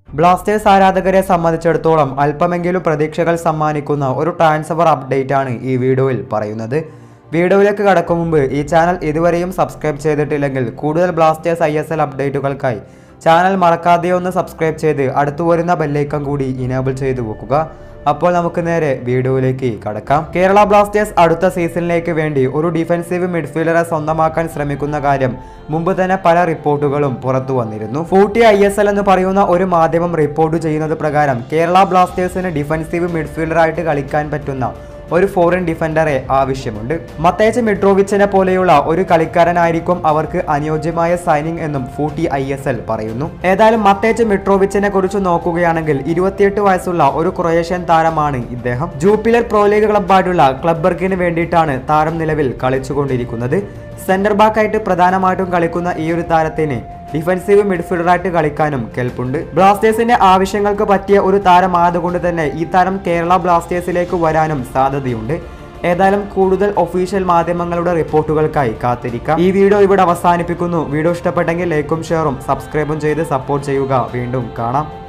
Blasters ആരാധകരെ സംബന്ധിച്ചിടത്തോളം അല്പമെങ്കിലും പ്രതീക്ഷകൾ സമ്മാനിക്കുന്ന ഒരു ട്രാൻസ്ഫർ അപ്ഡേറ്റ് ആണ് ഈ വീഡിയോയിൽ പറയുന്നത് വീഡിയോയിലേക്ക് കടക്കും മുമ്പ് ഈ ചാനൽ ഇതുവരെയും സബ്സ്ക്രൈബ് ചെയ്തിട്ടില്ലെങ്കിൽ കൂടുതൽ ബ്ലാസ്റ്റേഴ്സ് ഐ എസ് എൽ അപ്ഡേറ്റുകൾക്കായി ചാനൽ മറക്കാതെ ഒന്ന് സബ്സ്ക്രൈബ് ചെയ്ത് അടുത്തു വരുന്ന ബെല്ലൈക്കൺ കൂടി ഇനേബിൾ ചെയ്തു വെക്കുക അപ്പോൾ നമുക്ക് നേരെ വീഡിയോയിലേക്ക് കടക്കാം കേരള ബ്ലാസ്റ്റേഴ്സ് അടുത്ത സീസണിലേക്ക് വേണ്ടി ഒരു ഡിഫൻസീവ് മിഡ്ഫീൽഡറെ സ്വന്തമാക്കാൻ ശ്രമിക്കുന്ന കാര്യം മുമ്പ് തന്നെ പല റിപ്പോർട്ടുകളും പുറത്തു വന്നിരുന്നു ഫൂട്ടി ഐ എസ് എൽ എന്ന് പറയുന്ന ഒരു മാധ്യമം റിപ്പോർട്ട് ചെയ്യുന്നത് പ്രകാരം കേരള ബ്ലാസ്റ്റേഴ്സിന് ഡിഫൻസീവ് മിഡ്ഫീൽഡറായിട്ട് കളിക്കാൻ പറ്റുന്ന ഒരു ഫോറിൻ ഡിഫൻഡറെ ആവശ്യമുണ്ട് മത്തേച്ച് മിട്രോവിച്ചിനെ പോലെയുള്ള ഒരു കളിക്കാരനായിരിക്കും അവർക്ക് അനുയോജ്യമായ സൈനിങ് എന്നും ഫൂട്ടി ഐ എസ് എൽ പറയുന്നു ഏതായാലും മത്തേച്ച് മിട്രോവിച്ചിനെ കുറിച്ച് നോക്കുകയാണെങ്കിൽ ഇരുപത്തിയെട്ട് വയസ്സുള്ള ഒരു ക്രൊയേഷ്യൻ താരമാണ് ഇദ്ദേഹം ജൂപ്പിലർ പ്രോ ലീഗ് ക്ലബ്ബായിട്ടുള്ള ക്ലബ്ബർക്കിന് വേണ്ടിയിട്ടാണ് താരം നിലവിൽ കളിച്ചുകൊണ്ടിരിക്കുന്നത് സെന്റർ ബാക്കായിട്ട് പ്രധാനമായിട്ടും കളിക്കുന്ന ഈ ഒരു താരത്തിന് ഡിഫൻസീവ് മിഡ്ഫീൽഡറായിട്ട് കളിക്കാനും കെൽപ്പുണ്ട് ബ്ലാസ്റ്റേഴ്സിന്റെ ആവശ്യങ്ങൾക്ക് പറ്റിയ ഒരു താരമായതുകൊണ്ട് തന്നെ ഈ താരം കേരള ബ്ലാസ്റ്റേഴ്സിലേക്ക് വരാനും സാധ്യതയുണ്ട് ഏതായാലും കൂടുതൽ ഒഫീഷ്യൽ മാധ്യമങ്ങളുടെ റിപ്പോർട്ടുകൾക്കായി കാത്തിരിക്കാം ഈ വീഡിയോ ഇവിടെ അവസാനിപ്പിക്കുന്നു വീഡിയോ ഇഷ്ടപ്പെട്ടെങ്കിൽ ലൈക്കും ഷെയറും സബ്സ്ക്രൈബും ചെയ്ത് സപ്പോർട്ട് ചെയ്യുക വീണ്ടും കാണാം